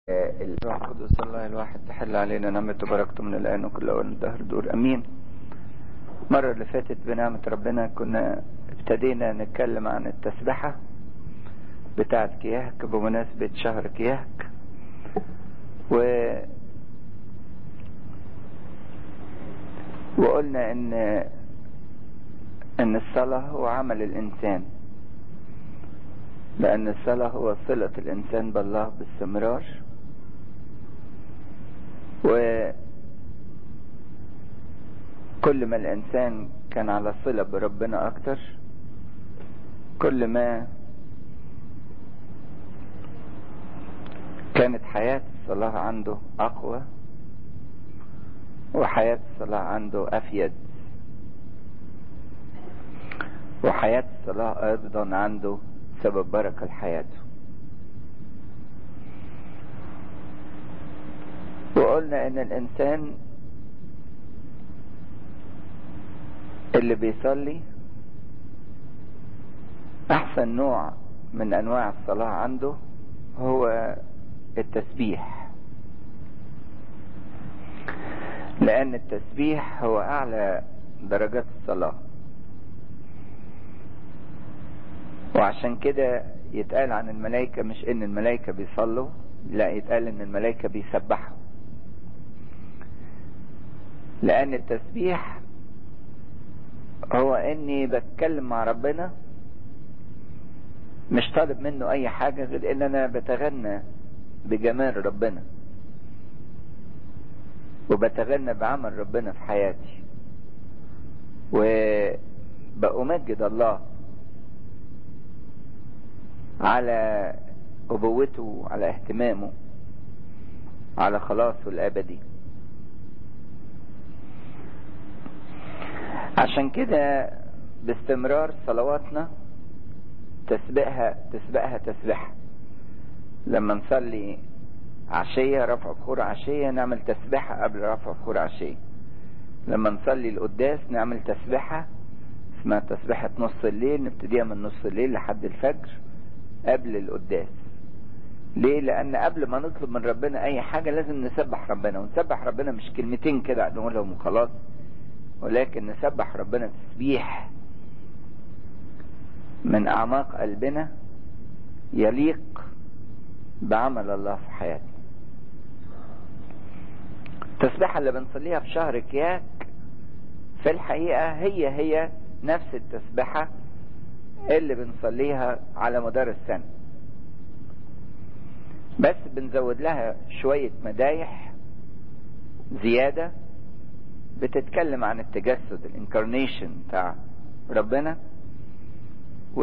الروح القدس الله الواحد تحل علينا نعمة وبركته من الآن وكل أول الدهر دور أمين المرة اللي فاتت بنعمة ربنا كنا ابتدينا نتكلم عن التسبحة بتاعة كياك بمناسبة شهر كياك و وقلنا ان ان الصلاة هو عمل الانسان لان الصلاة هو صلة الانسان بالله باستمرار وكل ما الانسان كان على صلة بربنا اكتر كل ما كانت حياة الصلاة عنده اقوى وحياة الصلاة عنده افيد وحياة الصلاة ايضا عنده سبب بركة لحياته وقلنا ان الانسان اللي بيصلي احسن نوع من انواع الصلاة عنده هو التسبيح لان التسبيح هو اعلى درجات الصلاة وعشان كده يتقال عن الملائكة مش ان الملائكة بيصلوا لا يتقال ان الملائكة بيسبحوا لان التسبيح هو اني بتكلم مع ربنا مش طالب منه اي حاجة غير ان انا بتغنى بجمال ربنا وبتغنى بعمل ربنا في حياتي وبأمجد الله على أبوته على اهتمامه على خلاصه الأبدي عشان كده باستمرار صلواتنا تسبقها تسبقها تسبحة لما نصلي عشية رفع بخور عشية نعمل تسبحة قبل رفع بخور عشية لما نصلي القداس نعمل تسبحة اسمها تسبحة نص الليل نبتديها من نص الليل لحد الفجر قبل القداس ليه لان قبل ما نطلب من ربنا اي حاجة لازم نسبح ربنا ونسبح ربنا مش كلمتين كده نقولهم وخلاص ولكن نسبح ربنا تسبيح من اعماق قلبنا يليق بعمل الله في حياتنا التسبيحة اللي بنصليها في شهر كياك في الحقيقة هي هي نفس التسبيحة اللي بنصليها على مدار السنة بس بنزود لها شوية مدايح زيادة بتتكلم عن التجسد الانكارنيشن بتاع ربنا و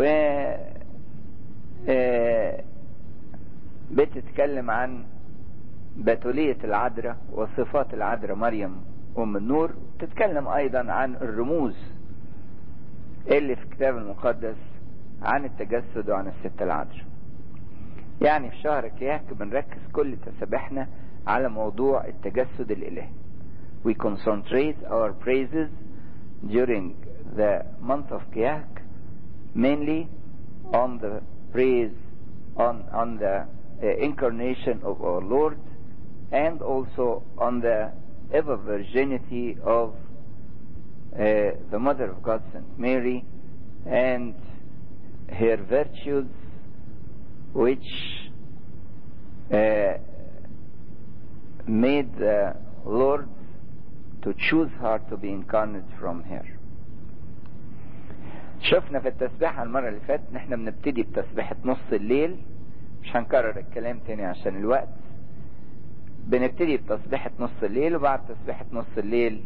بتتكلم عن بتولية العذراء وصفات العذراء مريم أم النور تتكلم أيضا عن الرموز اللي في الكتاب المقدس عن التجسد وعن الست العذراء يعني في شهر كياك بنركز كل تسابيحنا على موضوع التجسد الإلهي we concentrate our praises during the month of Kiyak mainly on the praise on, on the uh, incarnation of our Lord and also on the ever virginity of uh, the Mother of God, Saint Mary, and her virtues which uh, made the Lord to choose her to be incarnate from her. شفنا في التسبيحة المرة اللي فاتت ان احنا بنبتدي بتسبيحة نص الليل مش هنكرر الكلام تاني عشان الوقت بنبتدي بتسبيحة نص الليل وبعد تسبيحة نص الليل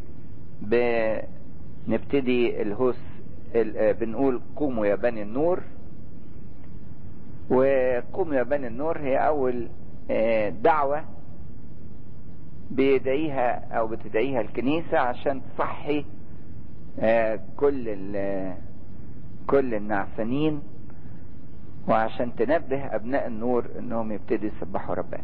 بنبتدي الهوس بنقول قوموا يا بني النور وقوموا يا بني النور هي اول دعوة بيدعيها او بتدعيها الكنيسة عشان تصحي كل كل النعسانين وعشان تنبه ابناء النور انهم يبتدوا يسبحوا ربنا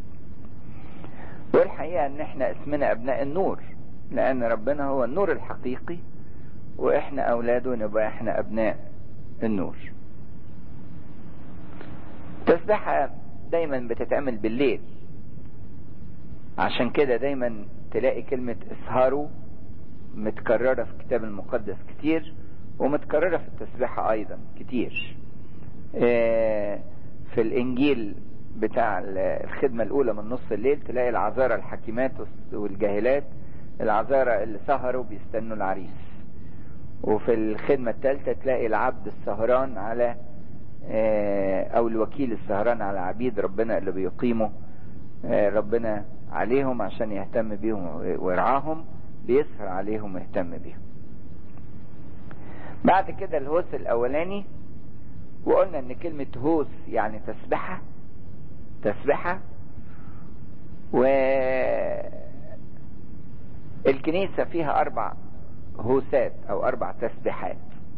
والحقيقة ان احنا اسمنا ابناء النور لان ربنا هو النور الحقيقي واحنا اولاده نبقى احنا ابناء النور تسبحة دايما بتتعمل بالليل عشان كده دايما تلاقي كلمة اسهروا متكررة في الكتاب المقدس كتير ومتكررة في التسبيحة ايضا كتير في الانجيل بتاع الخدمة الاولى من نص الليل تلاقي العذارى الحكيمات والجاهلات العذارى اللي سهروا بيستنوا العريس وفي الخدمة الثالثة تلاقي العبد السهران على او الوكيل السهران على عبيد ربنا اللي بيقيموا ربنا عليهم عشان يهتم بيهم ويرعاهم بيسهر عليهم ويهتم بيهم بعد كده الهوس الاولاني وقلنا ان كلمة هوس يعني تسبحة تسبحة و الكنيسة فيها اربع هوسات او اربع تسبيحات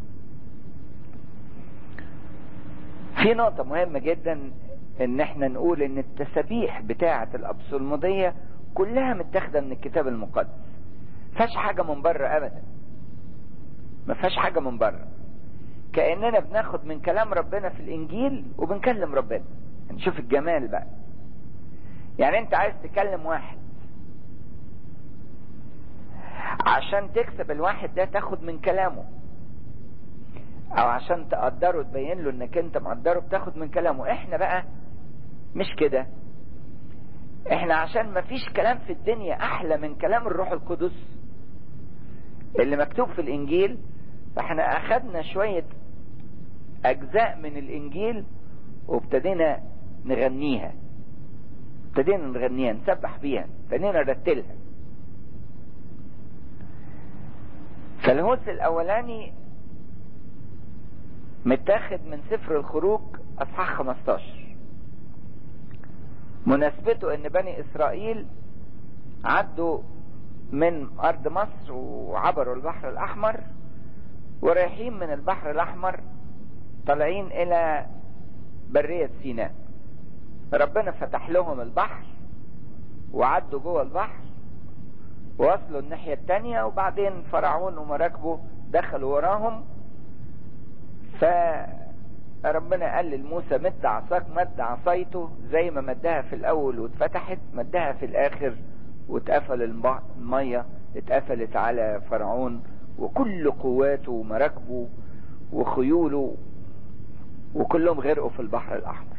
في نقطة مهمة جدا ان احنا نقول ان التسابيح بتاعة الابصلمودية كلها متاخدة من الكتاب المقدس فيهاش حاجة من بره ابدا ما فيهاش حاجة من بره كأننا بناخد من كلام ربنا في الانجيل وبنكلم ربنا نشوف الجمال بقى يعني انت عايز تكلم واحد عشان تكسب الواحد ده تاخد من كلامه او عشان تقدره تبين له انك انت مقدره بتاخد من كلامه احنا بقى مش كده احنا عشان ما فيش كلام في الدنيا احلى من كلام الروح القدس اللي مكتوب في الانجيل فاحنا اخدنا شوية اجزاء من الانجيل وابتدينا نغنيها ابتدينا نغنيها نسبح بيها ابتدينا نرتلها فالهوس الاولاني متاخد من سفر الخروج اصحاح 15 مناسبته ان بني اسرائيل عدوا من ارض مصر وعبروا البحر الاحمر ورايحين من البحر الاحمر طالعين الى برية سيناء ربنا فتح لهم البحر وعدوا جوه البحر ووصلوا الناحية التانية وبعدين فرعون ومراكبه دخلوا وراهم فربنا قال لموسى مد عصاك مد عصايته زي ما مدها في الاول واتفتحت مدها في الاخر واتقفل المية اتقفلت على فرعون وكل قواته ومراكبه وخيوله وكلهم غرقوا في البحر الاحمر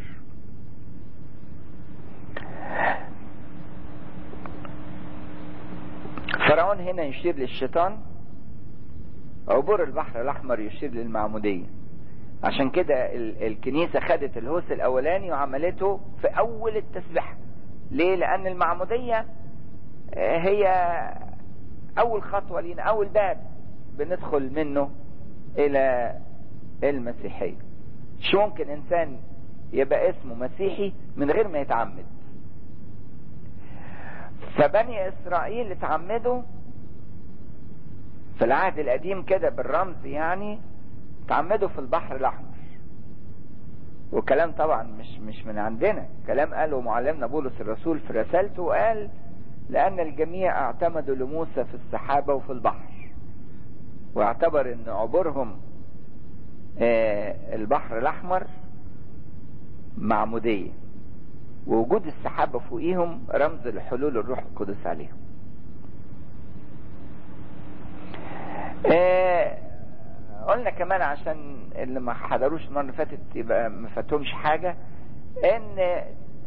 فرعون هنا يشير للشيطان عبور البحر الاحمر يشير للمعمودية عشان كده الكنيسة خدت الهوس الاولاني وعملته في اول التسبيحة ليه لان المعمودية هي اول خطوة لينا اول باب بندخل منه الى المسيحية مش ممكن انسان يبقى اسمه مسيحي من غير ما يتعمد فبني اسرائيل اتعمدوا في العهد القديم كده بالرمز يعني اتعمدوا في البحر الاحمر وكلام طبعا مش مش من عندنا كلام قاله معلمنا بولس الرسول في رسالته وقال لان الجميع اعتمدوا لموسى في السحابة وفي البحر واعتبر ان عبورهم البحر الاحمر معمودية ووجود السحابة فوقيهم رمز لحلول الروح القدس عليهم قلنا كمان عشان اللي ما حضروش المرة اللي فاتت يبقى ما فاتهمش حاجة ان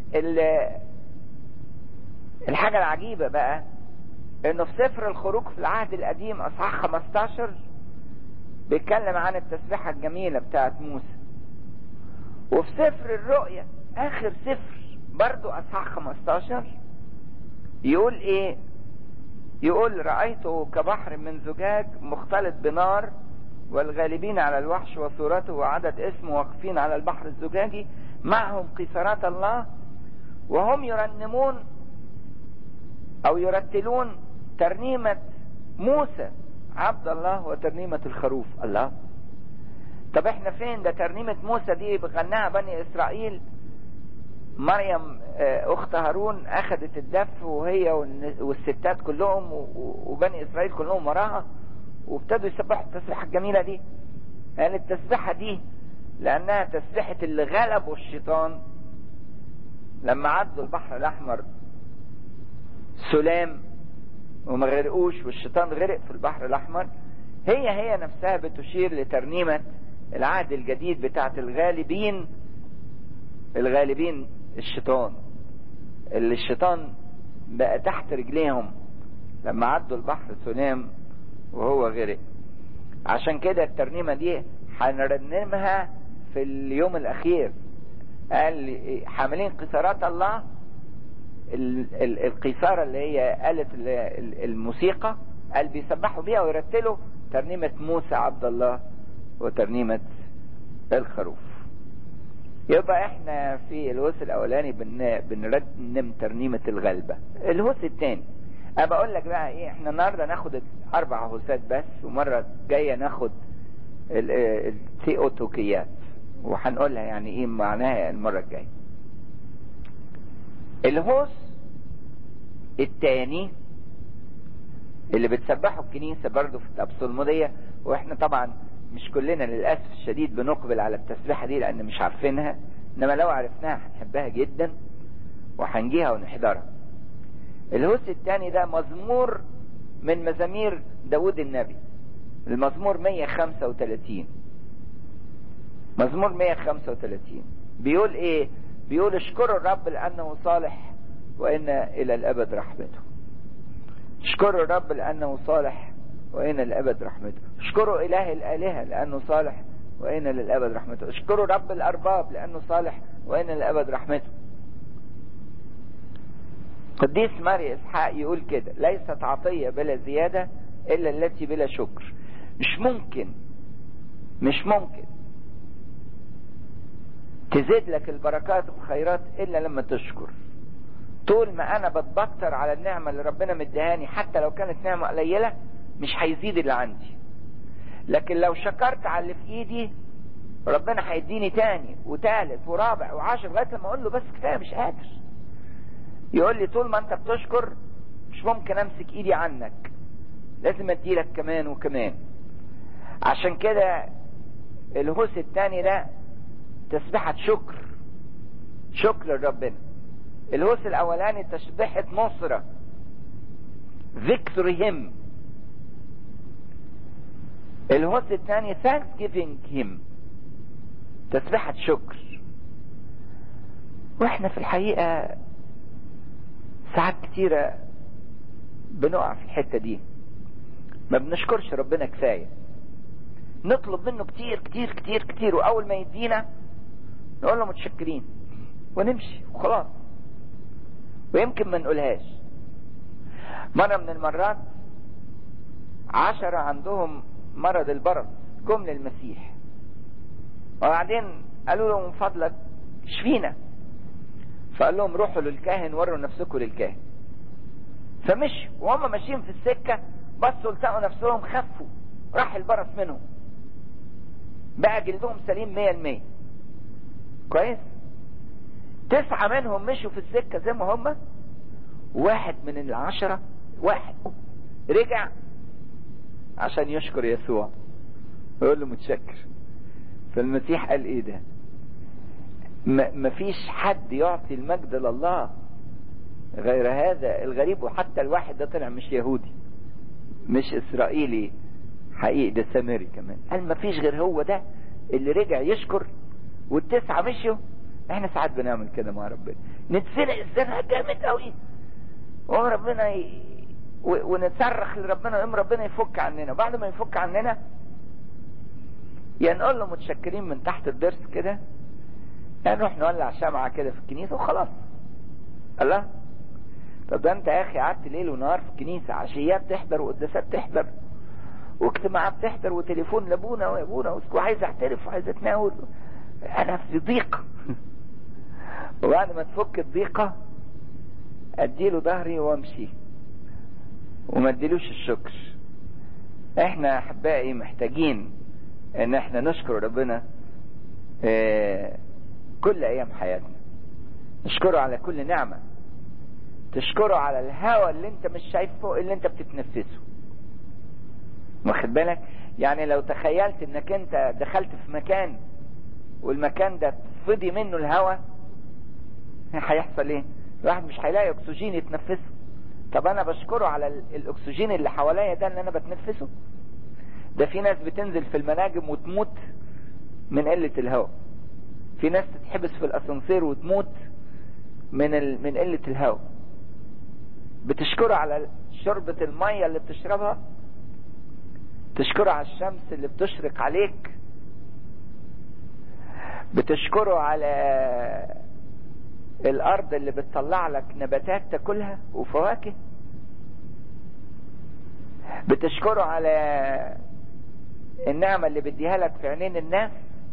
الحاجة العجيبة بقى انه في سفر الخروج في العهد القديم اصحاح 15 بيتكلم عن التسبيحة الجميلة بتاعت موسى وفي سفر الرؤيا اخر سفر برضو اصحاح 15 يقول ايه يقول رأيته كبحر من زجاج مختلط بنار والغالبين على الوحش وصورته وعدد اسمه واقفين على البحر الزجاجي معهم قيثارات الله وهم يرنمون او يرتلون ترنيمة موسى عبد الله وترنيمة الخروف الله طب احنا فين ده ترنيمة موسى دي بغناها بني اسرائيل مريم اخت هارون اخذت الدف وهي والستات كلهم وبني اسرائيل كلهم وراها وابتدوا يسبحوا التسبيحة الجميلة دي يعني التسبيحة دي لانها تسبيحة اللي غلبوا الشيطان لما عدوا البحر الاحمر سلام وما غرقوش والشيطان غرق في البحر الاحمر هي هي نفسها بتشير لترنيمة العهد الجديد بتاعت الغالبين الغالبين الشيطان اللي الشيطان بقى تحت رجليهم لما عدوا البحر سلام وهو غرق عشان كده الترنيمة دي هنرنمها في اليوم الأخير قال حاملين قيثارات الله القيثارة اللي هي آلة الموسيقى قال بيسبحوا بيها ويرتلوا ترنيمة موسى عبد الله وترنيمة الخروف يبقى احنا في الهوس الاولاني بن... بنرنم ترنيمة الغلبة الهوس الثاني انا بقول لك بقى ايه احنا النهارده ناخد اربع هوسات بس ومرة جاية ناخد الثيوتوكيات وهنقولها يعني ايه معناها المرة الجاية الهوس الثاني اللي بتسبحوا الكنيسة برضه في الأبصلمودية واحنا طبعا مش كلنا للأسف الشديد بنقبل على التسبيحة دي لأن مش عارفينها إنما لو عرفناها هنحبها جدا وهنجيها ونحضرها الهوس الثاني ده مزمور من مزامير داود النبي المزمور 135 مزمور 135 بيقول ايه بيقول اشكروا الرب لأنه صالح وإن إلى الأبد رحمته اشكروا الرب لأنه صالح وإن للأبد رحمته اشكروا إله الآلهة لأنه صالح وإن للأبد رحمته اشكروا رب الأرباب لأنه صالح وإن للأبد رحمته قديس ماري إسحاق يقول كده ليست عطية بلا زيادة إلا التي بلا شكر مش ممكن مش ممكن تزيد لك البركات والخيرات إلا لما تشكر طول ما أنا بتبطر على النعمة اللي ربنا مديهاني حتى لو كانت نعمة قليلة مش هيزيد اللي عندي لكن لو شكرت على اللي في ايدي ربنا هيديني تاني وتالت ورابع وعاشر لغايه لما اقول له بس كفايه مش قادر يقول لي طول ما انت بتشكر مش ممكن امسك ايدي عنك لازم اديلك كمان وكمان عشان كده الهوس التاني ده تسبيحة شكر شكر لربنا الهوس الاولاني تسبيحة نصرة victory hymn الهوس الثاني thanksgiving him تسبيحة شكر واحنا في الحقيقة ساعات كتيرة بنقع في الحتة دي ما بنشكرش ربنا كفاية نطلب منه كتير كتير كتير كتير واول ما يدينا نقول له متشكرين ونمشي وخلاص ويمكن ما نقولهاش مرة من المرات عشرة عندهم مرض البرص جم للمسيح وبعدين قالوا له من فضلك اشفينا فقال لهم روحوا للكاهن وروا نفسكم للكاهن فمشوا وهم ماشيين في السكة بصوا لقوا نفسهم خفوا راح البرص منهم بقى جلدهم سليم مية المية كويس تسعة منهم مشوا في السكة زي ما هم واحد من العشرة واحد رجع عشان يشكر يسوع ويقول له متشكر فالمسيح قال ايه ده مفيش حد يعطي المجد لله غير هذا الغريب وحتى الواحد ده طلع مش يهودي مش اسرائيلي حقيقي ده سامري كمان قال مفيش غير هو ده اللي رجع يشكر والتسعة مشيوا احنا ساعات بنعمل كده مع ربنا نتسرق الزنقة جامد قوي وربنا ي... ونتصرخ لربنا ويقوم ربنا يفك عننا بعد ما يفك عننا يا نقول له متشكرين من تحت الضرس كده يا نروح نولع شمعة كده في الكنيسة وخلاص الله طب ده انت يا اخي قعدت ليل ونهار في الكنيسة عشيات تحضر وقداسات تحضر واجتماعات تحضر وتليفون لابونا وابونا وعايز اعترف وعايز اتناول انا في ضيق وبعد ما تفك الضيقة اديله ظهري وامشي وما اديلوش الشكر احنا احبائي محتاجين ان احنا نشكر ربنا اه كل ايام حياتنا نشكره على كل نعمة تشكره على الهوى اللي انت مش شايفه اللي انت بتتنفسه واخد بالك يعني لو تخيلت انك انت دخلت في مكان والمكان ده فضي منه الهوى هيحصل ايه الواحد مش هيلاقي اكسجين يتنفسه طب انا بشكره على الاكسجين اللي حواليا ده اللي انا بتنفسه ده في ناس بتنزل في المناجم وتموت من قلة الهواء في ناس تتحبس في الاسانسير وتموت من ال... من قلة الهواء بتشكره على شربة المية اللي بتشربها تشكره على الشمس اللي بتشرق عليك بتشكره على الارض اللي بتطلع لك نباتات تاكلها وفواكه بتشكره على النعمة اللي بيديها لك في عينين الناس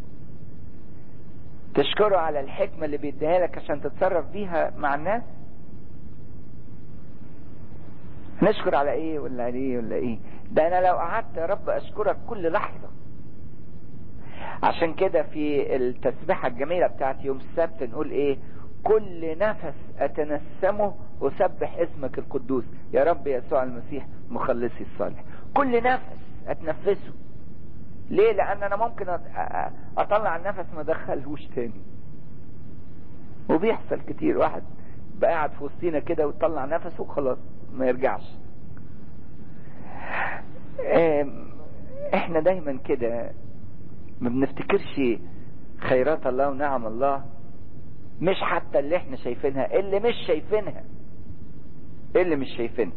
تشكره على الحكمة اللي بيديها لك عشان تتصرف بيها مع الناس نشكر على ايه ولا على ايه ولا ايه ده انا لو قعدت يا رب اشكرك كل لحظة عشان كده في التسبيحة الجميلة بتاعت يوم السبت نقول ايه كل نفس اتنسمه اسبح اسمك القدوس يا رب يسوع المسيح مخلصي الصالح كل نفس اتنفسه ليه لان انا ممكن اطلع النفس ما ادخلهوش تاني وبيحصل كتير واحد بقى قاعد في وسطينا كده ويطلع نفسه وخلاص ما يرجعش احنا دايما كده ما بنفتكرش خيرات الله ونعم الله مش حتى اللي احنا شايفينها اللي مش شايفينها اللي مش شايفينها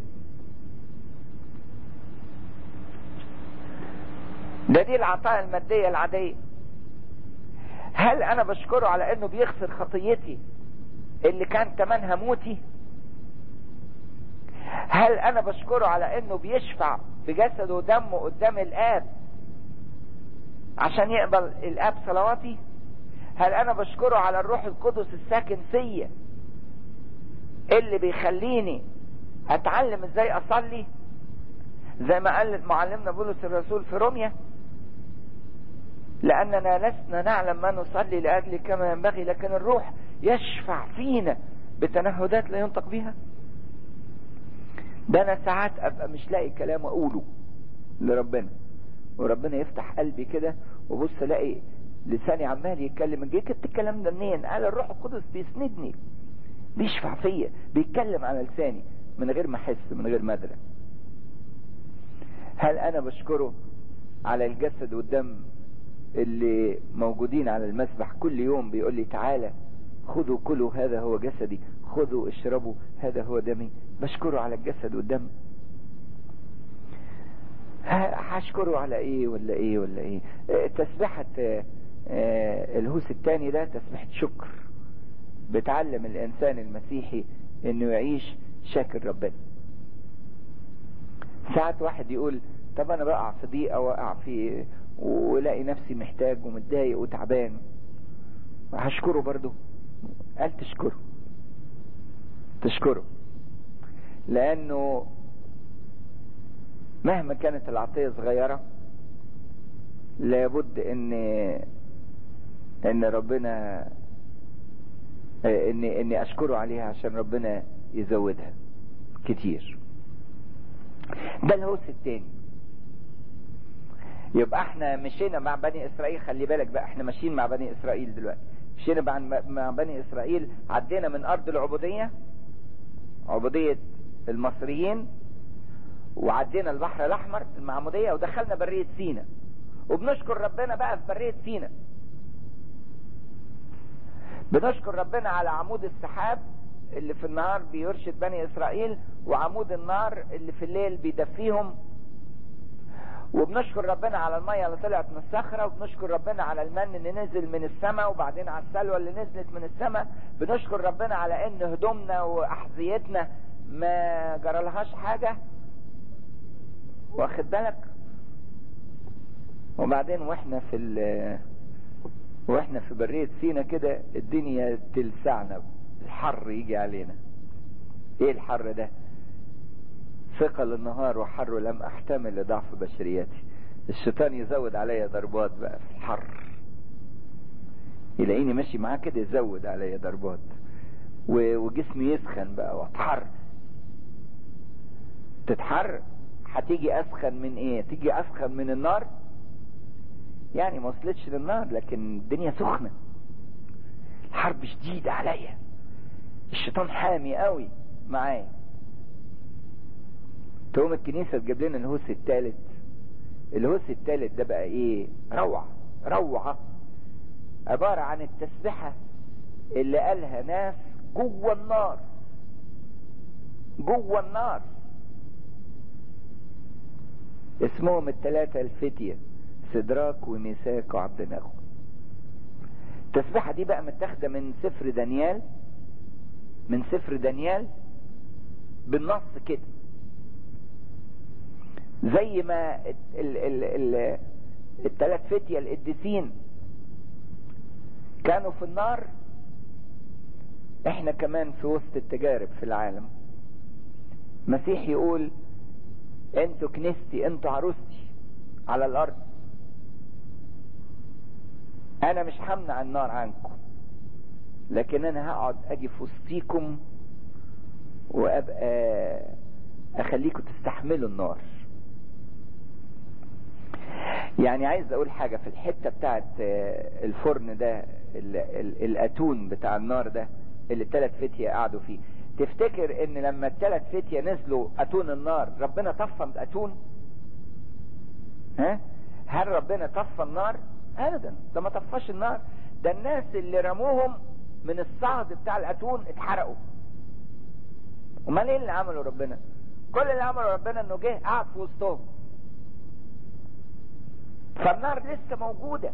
ده دي العطاء المادية العادية هل انا بشكره على انه بيغفر خطيتي اللي كان تمنها موتي هل انا بشكره على انه بيشفع بجسده ودمه قدام الاب عشان يقبل الاب صلواتي هل انا بشكره على الروح القدس الساكن فيا اللي بيخليني اتعلم ازاي اصلي زي ما قال معلمنا بولس الرسول في روميا لاننا لسنا نعلم ما نصلي لاجل كما ينبغي لكن الروح يشفع فينا بتنهدات لا ينطق بها ده انا ساعات ابقى مش لاقي كلام اقوله لربنا وربنا يفتح قلبي كده وبص الاقي لساني عمال يتكلم جبت الكلام ده منين قال الروح القدس بيسندني بيشفع فيا بيتكلم على لساني من غير ما احس من غير ما ادري هل انا بشكره على الجسد والدم اللي موجودين على المسبح كل يوم بيقول لي تعالى خذوا كلوا هذا هو جسدي خذوا اشربوا هذا هو دمي بشكره على الجسد والدم هشكره على ايه ولا ايه ولا ايه تسبيحة الهوس الثاني ده تسبيحة شكر بتعلم الانسان المسيحي انه يعيش شاكر ربنا ساعات واحد يقول طب انا بقع في ضيقه واقع في ولاقي نفسي محتاج ومتضايق وتعبان هشكره برضه قال تشكره تشكره لانه مهما كانت العطية صغيرة لابد ان ان ربنا اني اني اشكره عليها عشان ربنا يزودها كتير ده الهوس التاني يبقى احنا مشينا مع بني اسرائيل خلي بالك بقى احنا ماشيين مع بني اسرائيل دلوقتي مشينا مع بني اسرائيل عدينا من ارض العبودية عبودية المصريين وعدينا البحر الاحمر المعمودية ودخلنا برية سينا وبنشكر ربنا بقى في برية سينا بنشكر ربنا على عمود السحاب اللي في النهار بيرشد بني اسرائيل وعمود النار اللي في الليل بيدفيهم وبنشكر ربنا على المية اللي طلعت من الصخرة وبنشكر ربنا على المن اللي نزل من السماء وبعدين على السلوى اللي نزلت من السماء بنشكر ربنا على ان هدومنا واحذيتنا ما جرالهاش حاجة واخد بالك وبعدين واحنا في ال واحنا في برية سينا كده الدنيا تلسعنا الحر يجي علينا ايه الحر ده ثقل النهار وحر لم احتمل لضعف بشريتي الشيطان يزود عليا ضربات بقى في الحر يلاقيني ماشي معاه كده يزود عليا ضربات وجسمي يسخن بقى واتحر تتحر هتيجي اسخن من ايه تيجي اسخن من النار يعني ما وصلتش للنار لكن الدنيا سخنه الحرب شديده عليا الشيطان حامي قوي معايا تقوم الكنيسة تجيب لنا الهوس الثالث الهوس الثالث ده بقى ايه روعة روعة عبارة عن التسبحة اللي قالها ناس جوه النار جوه النار اسمهم الثلاثة الفتية سدراك وميساك وعبد ناغو التسبيحة دي بقى متاخدة من سفر دانيال من سفر دانيال بالنص كده زي ما ال ال ال الثلاث فتية القديسين كانوا في النار احنا كمان في وسط التجارب في العالم مسيح يقول انتوا كنيستي انتوا عروستي على الارض انا مش همنع النار عنكم لكن انا هقعد اجي في وسطيكم وابقى اخليكم تستحملوا النار يعني عايز اقول حاجة في الحتة بتاعت الفرن ده الاتون بتاع النار ده اللي التلات فتية قعدوا فيه تفتكر ان لما التلات فتية نزلوا اتون النار ربنا طفى الاتون ها هل ربنا طفى النار ابدا ده ما طفاش النار ده الناس اللي رموهم من الصعد بتاع الاتون اتحرقوا امال ايه اللي عمله ربنا كل اللي عمله ربنا انه جه قعد في وسطهم فالنار لسه موجودة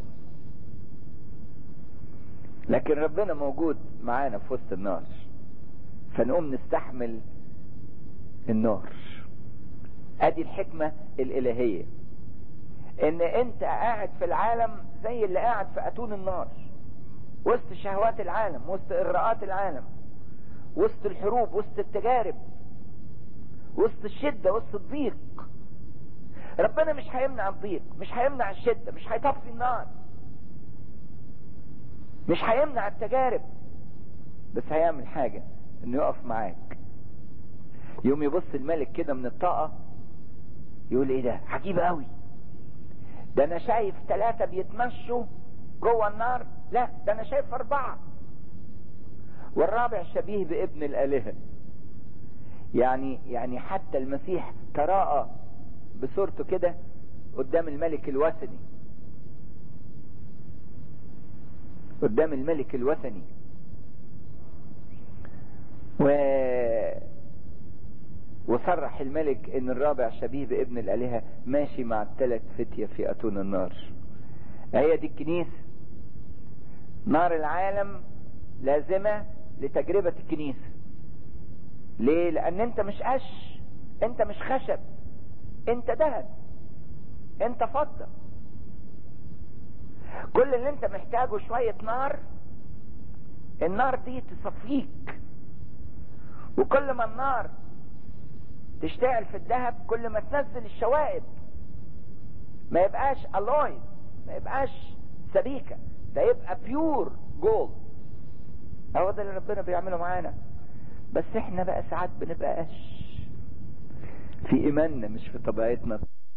لكن ربنا موجود معانا في وسط النار فنقوم نستحمل النار ادي الحكمة الالهية ان انت قاعد في العالم زي اللي قاعد في اتون النار وسط شهوات العالم وسط اغراءات العالم وسط الحروب وسط التجارب وسط الشدة وسط الضيق ربنا مش هيمنع الضيق مش هيمنع الشدة مش هيطفي النار مش هيمنع التجارب بس هيعمل حاجة انه يقف معاك يوم يبص الملك كده من الطاقة يقول ايه ده عجيب قوي ده انا شايف ثلاثة بيتمشوا جوه النار لا ده انا شايف اربعة والرابع شبيه بابن الالهة يعني يعني حتى المسيح تراءى بصورته كده قدام الملك الوثني قدام الملك الوثني و وصرح الملك ان الرابع شبيه بابن الالهه ماشي مع الثلاث فتيه في اتون النار هي دي الكنيسه نار العالم لازمه لتجربه الكنيسه ليه لان انت مش قش انت مش خشب انت ذهب انت فضه كل اللي انت محتاجه شويه نار النار دي تصفيك وكل ما النار تشتغل في الذهب كل ما تنزل الشوائب ما يبقاش الوي ما يبقاش سبيكة ده يبقى بيور جولد هو ده اللي ربنا بيعمله معانا بس احنا بقى ساعات بنبقى قش في ايماننا مش في طبيعتنا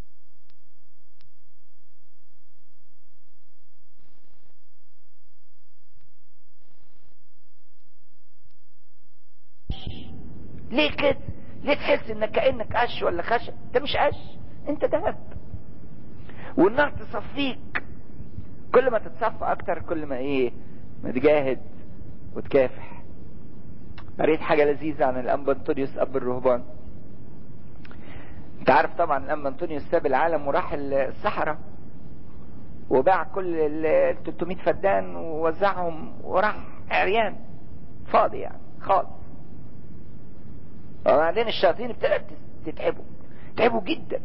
ليه كده ليه تحس انك كانك قش ولا خشب انت مش قش انت دهب والنار تصفيك كل ما تتصفى اكتر كل ما ايه ما تجاهد وتكافح قريت حاجة لذيذة عن الأنبا أنطونيوس أب الرهبان أنت عارف طبعا الأنبا أنطونيوس ساب العالم وراح الصحراء وباع كل ال 300 فدان ووزعهم وراح عريان فاضي يعني خالص وبعدين الشياطين ابتدت تتعبوا تعبوا جدا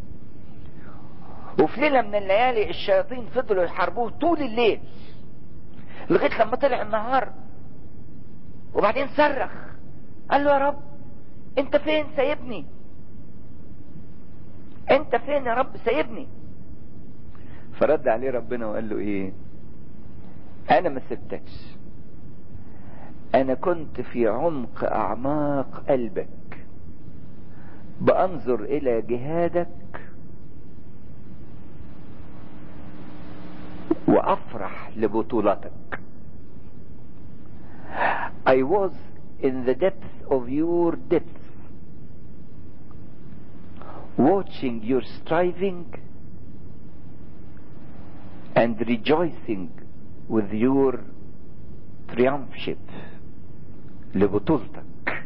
وفي ليلة من الليالي الشياطين فضلوا يحاربوه طول الليل لغاية لما طلع النهار وبعدين صرخ قال له يا رب انت فين سايبني انت فين يا رب سايبني فرد عليه ربنا وقال له ايه انا ما سبتكش انا كنت في عمق اعماق قلبك بانظر الى جهادك وافرح لبطولتك I was in the depths of your depths watching your striving and rejoicing with your triumphship لبطولتك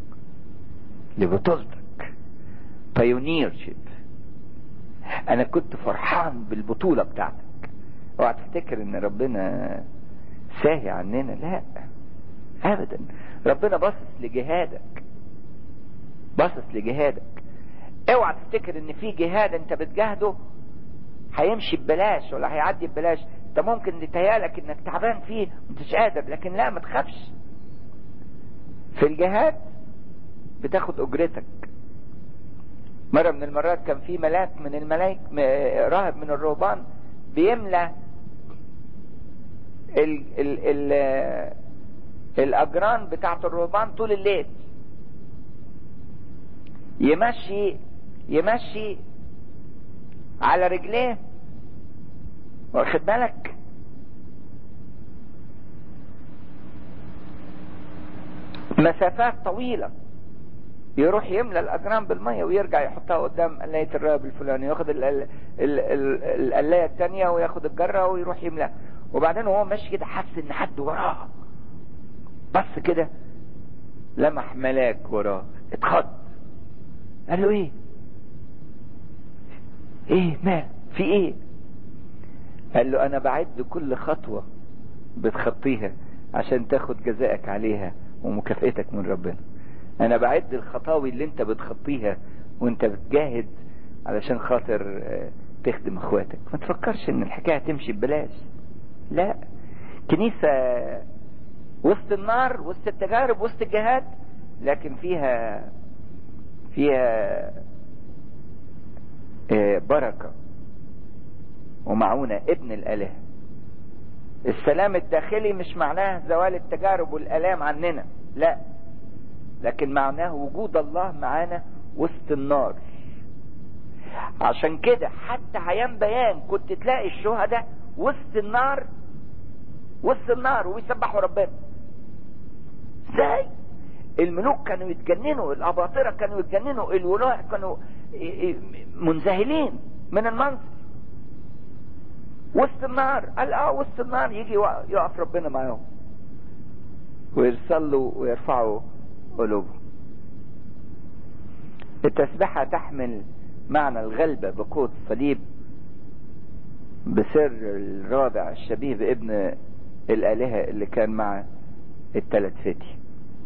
لبطولتك pioneership انا كنت فرحان بالبطولة بتاعتك اوعى تفتكر ان ربنا ساهي عننا لا ابدا ربنا باصص لجهادك باصص لجهادك اوعى تفتكر ان في جهاد انت بتجاهده هيمشي ببلاش ولا هيعدي ببلاش انت ممكن يتهيالك انك تعبان فيه ومش قادر لكن لا ما تخافش في الجهاد بتاخد اجرتك مرة من المرات كان في ملاك من الملاك راهب من الرهبان بيملى ال ال ال الاجران بتاعت الرهبان طول الليل يمشي يمشي على رجليه واخد بالك مسافات طويلة يروح يملى الاجرام بالمية ويرجع يحطها قدام قلاية الراهب الفلاني ياخد القلاية التانية وياخد الجرة ويروح يملاها وبعدين وهو ماشي كده حس ان حد وراه بص كده لمح ملاك وراه اتخض قال له ايه ايه ما في ايه قال له انا بعد كل خطوة بتخطيها عشان تاخد جزائك عليها ومكافئتك من ربنا انا بعد الخطاوي اللي انت بتخطيها وانت بتجاهد علشان خاطر تخدم اخواتك ما تفكرش ان الحكاية تمشي ببلاش لا كنيسة وسط النار وسط التجارب وسط الجهاد لكن فيها فيها بركة ومعونة ابن الآلهة السلام الداخلي مش معناه زوال التجارب والآلام عننا لا لكن معناه وجود الله معانا وسط النار عشان كده حتى عيان بيان كنت تلاقي الشهداء وسط النار وسط النار ويسبحوا ربنا ازاي الملوك كانوا يتجننوا الاباطرة كانوا يتجننوا الولاة كانوا منذهلين من المنظر وسط النار قال اه وسط النار يجي يقف ربنا معاهم ويصلوا ويرفعوا قلوبهم التسبحة تحمل معنى الغلبة بقوة الصليب بسر الرابع الشبيه بابن الآلهة اللي كان مع التلات فتي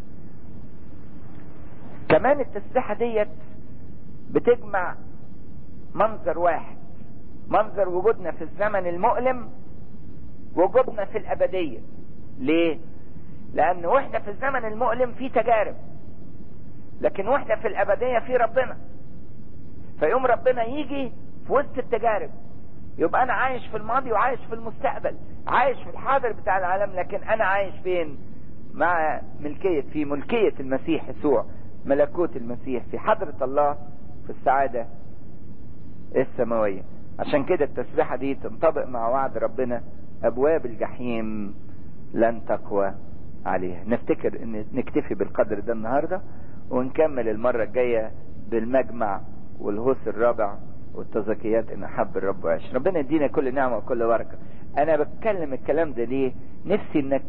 كمان التسبيحة ديت بتجمع منظر واحد منظر وجودنا في الزمن المؤلم وجودنا في الأبدية ليه؟ لأن واحنا في الزمن المؤلم في تجارب لكن واحنا في الأبدية في ربنا فيوم ربنا يجي في وسط التجارب يبقى أنا عايش في الماضي وعايش في المستقبل عايش في الحاضر بتاع العالم لكن أنا عايش فين؟ مع ملكية في ملكية المسيح يسوع ملكوت المسيح في حضرة الله في السعادة السماوية عشان كده التسبيحة دي تنطبق مع وعد ربنا أبواب الجحيم لن تقوى عليها نفتكر ان نكتفي بالقدر ده النهاردة ونكمل المرة الجاية بالمجمع والهوس الرابع والتزكيات ان احب الرب وعيش ربنا يدينا كل نعمة وكل بركة انا بتكلم الكلام ده ليه نفسي انك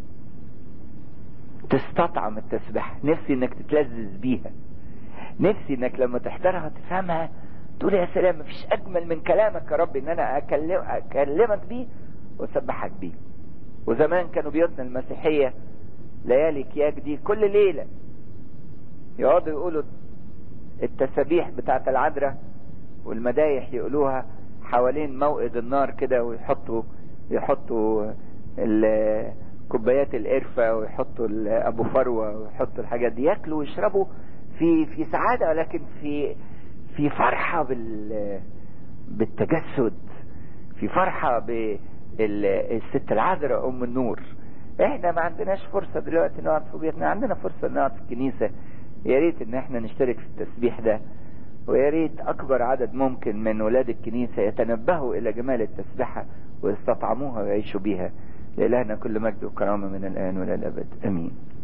تستطعم التسبيح نفسي انك تتلذذ بيها نفسي انك لما تحضرها تفهمها تقول يا سلام مفيش اجمل من كلامك يا رب ان انا أكلم اكلمك بيه واسبحك بيه وزمان كانوا بيوتنا المسيحية ليالي كياك دي كل ليلة يقعدوا يقولوا التسابيح بتاعت العذراء والمدايح يقولوها حوالين موئد النار كده ويحطوا يحطوا كوبايات القرفة ويحطوا ابو فروة ويحطوا الحاجات دي ياكلوا ويشربوا في في سعادة ولكن في في فرحة بال بالتجسد في فرحة بالست العذراء ام النور احنا ما عندناش فرصة دلوقتي نقعد في بيتنا عندنا فرصة نقعد في الكنيسة يا ريت ان احنا نشترك في التسبيح ده ويا ريت اكبر عدد ممكن من ولاد الكنيسة يتنبهوا الى جمال التسبيحة ويستطعموها ويعيشوا بيها لإلهنا كل مجد وكرامة من الآن والى الأبد أمين